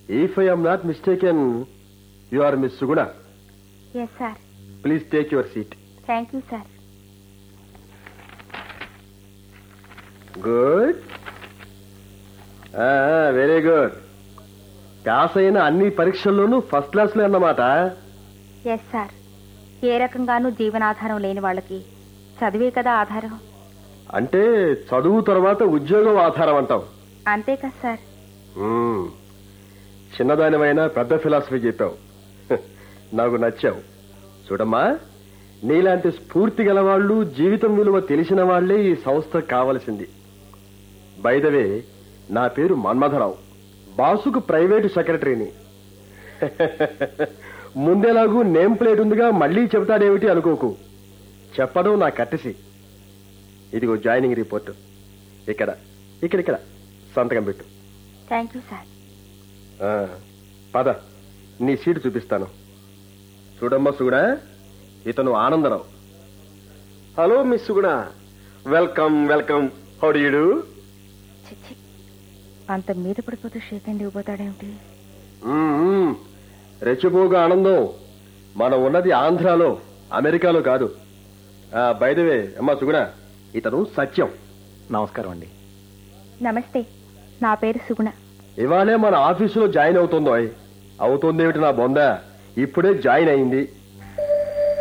If I am not mistaken you are miss Suguna yes sir please take your seat thank you sir good very good pass అయిన అన్ని పరీక్షల్లోనూ first క్లాస్లో అన్నమాట yes sir ఏ రకంగానూ జీవనాధారం లేని వాళ్ళకి చదివే కదా ఆధారం అంటే చదువు తర్వాత ఉద్యోగం ఆధారం అంటావు అంతే కదా సార్ మ్మ్. చిన్నదానివైనా పెద్ద ఫిలాసఫీ చెప్పావు హ, నాకు నచ్చావు చూడమ్మా నీలాంటి స్ఫూర్తి గలవాళ్ళు జీవితం విలువ తెలిసిన వాళ్లే ఈ సంస్థ కావలసింది బైదవే నా పేరు మన్మథరావు బాసుకు ప్రైవేటు సెక్రటరీని ముందేలాగూ నేమ్ ప్లేట్ ఉందిగా మళ్ళీ చెబుతాడేమిటి అనుకోకు చెప్పడం నా కట్టసి ఇదిగో జాయినింగ్ రిపోర్ట్ ఇక్కడ ఇక్కడ ఇక్కడ సంతకం పెట్టు థ్యాంక్ యూ సార్ ఆ, పద నీ సీటు చూపిస్తాను చూడమ్మా సుగుణ ఇతను Anandarao hello miss Suguna welcome welcome how do you do చిచ్చి అంత మీద పడిపోతూ షేక్ హ్యాండ్ ఇవ్వబోతాడేమిటి మ్మ్. రెచ్చిపోగా ఆనందం మనం ఉన్నది ఆంధ్రాలో అమెరికాలో కాదు బైదవే అమ్మా సుగుణ ఇతను సత్యం నమస్కారం అండి నమస్తే నా పేరు సుగుణ ఇవాళే మన ఆఫీసులో జాయిన్ అవుతుందో అవుతుందేమిటి నా బొంద ఇప్పుడే జాయిన్ అయింది